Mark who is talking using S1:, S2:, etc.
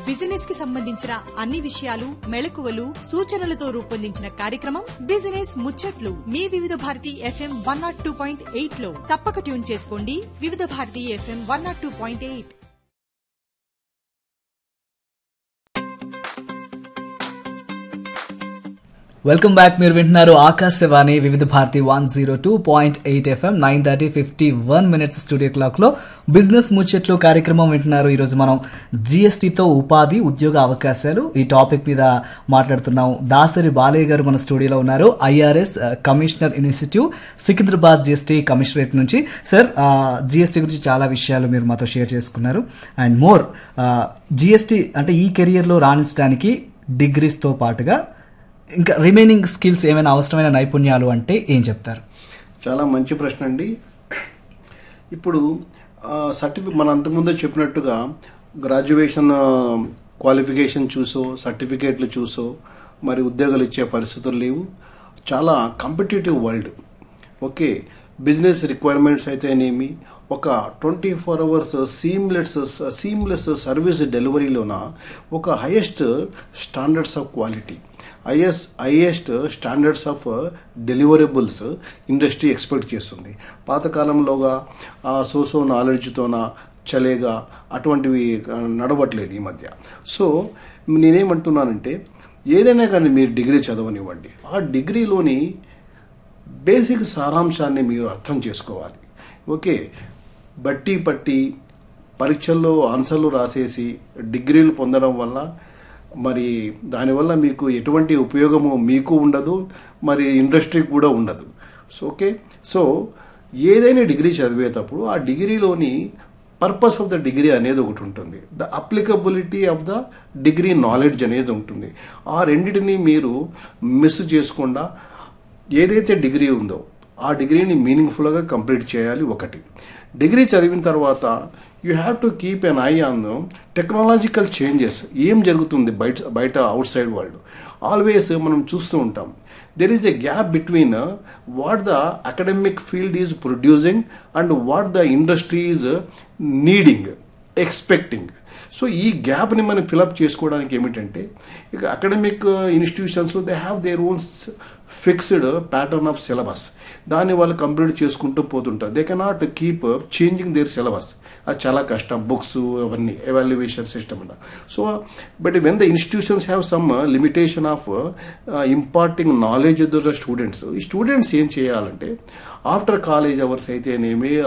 S1: business కి సంబంధించిన అన్ని విషయాలు మెళకువలు సూచనలతో రూపొందించిన కార్యక్రమం బిజినెస్ ముచ్చట్లు మీ Vividh Bharati FM one naught two point eight లో తప్పక ట్యూన్ చేసుకోండి Vividh Bharati FM one naught two point eight
S2: welcome back మీరు వింటున్నారు Akashvani Vividh Bharati one zero two point eight FM nine thirty fifty one minutes studio clock లో బిజినెస్ ముచ్చట్లు కార్యక్రమం వింటున్నారు ఈరోజు మనం జిఎస్టీతో ఉపాధి ఉద్యోగ అవకాశాలు ఈ టాపిక్ మీద మాట్లాడుతున్నాం దాసరి బాలయ్య గారు మన స్టూడియోలో ఉన్నారు IRS commissioner institute Secunderabad GST commissionerate నుంచి సార్ జిఎస్టీ గురించి చాలా విషయాలు మీరు మాతో షేర్ చేసుకున్నారు అండ్ మోర్ జిఎస్టీ అంటే ఈ కెరియర్లో రాణించడానికి డిగ్రీస్తో పాటుగా ఇంకా రిమైనింగ్ స్కిల్స్ ఏమైనా అవసరమైన నైపుణ్యాలు అంటే ఏం చెప్తారు
S3: చాలా మంచి ప్రశ్న అండి ఇప్పుడు సర్టిఫి మన అంతకుముందే చెప్పినట్టుగా గ్రాడ్యుయేషన్ క్వాలిఫికేషన్ చూసో సర్టిఫికేట్లు చూసో మరి ఉద్యోగాలు ఇచ్చే పరిస్థితులు లేవు చాలా competitive world okay business requirements అయితేనేమి ఒక twenty four hours seamless seamless service డెలివరీలోన ఒక highest standards of quality IS highest standards of deliverables industry expect చేస్తుంది పాతకాలంలోగా సోసో నాలెడ్జ్తోన చలేగా అటువంటివి నడవట్లేదు ఈ మధ్య సో నేనేమంటున్నానంటే ఏదైనా కానీ మీరు డిగ్రీ చదవనివ్వండి ఆ డిగ్రీలోని బేసిక్ సారాంశాన్ని మీరు అర్థం చేసుకోవాలి ఓకే బట్టి పట్టి పరీక్షల్లో ఆన్సర్లు రాసేసి డిగ్రీలు పొందడం వల్ల మరి దానివల్ల మీకు ఎటువంటి ఉపయోగము మీకు ఉండదు మరి ఇండస్ట్రీకి కూడా ఉండదు సో ఓకే సో ఏదైనా డిగ్రీ చదివేటప్పుడు ఆ డిగ్రీలోని పర్పస్ ఆఫ్ ద డిగ్రీ అనేది ఒకటి ఉంటుంది the applicability of the degree knowledge అనేది ఉంటుంది ఆ రెండింటిని మీరు మిస్ చేయకుండా ఏదైతే డిగ్రీ ఉందో ఆ డిగ్రీని మీనింగ్ఫుల్గా కంప్లీట్ చేయాలి ఒకటి డిగ్రీ చదివిన తర్వాత you have to keep an eye on technological changes ఏం జరుగుతుంది బయట బయట అవుట్ సైడ్ వరల్డ్ ఆల్వేస్ మనం చూస్తూ ఉంటాం there is a gap between what the academic field is producing and what the industry is needing expecting so ఈ గ్యాప్ని మనం ఫిలప్ చేసుకోవడానికి ఏమిటంటే ఇక academic institutions they have their own fixed pattern of syllabus దాన్ని వాళ్ళు కంప్లీట్ చేసుకుంటూ పోతుంటారు they cannot keep changing their syllabus అది చాలా కష్టం బుక్స్ అవన్నీ evaluation system so but when the institutions have some limitation of imparting knowledge the students ఈ students ఏం చేయాలంటే ఆఫ్టర్ కాలేజ్ అవర్స్ అయితేనేమి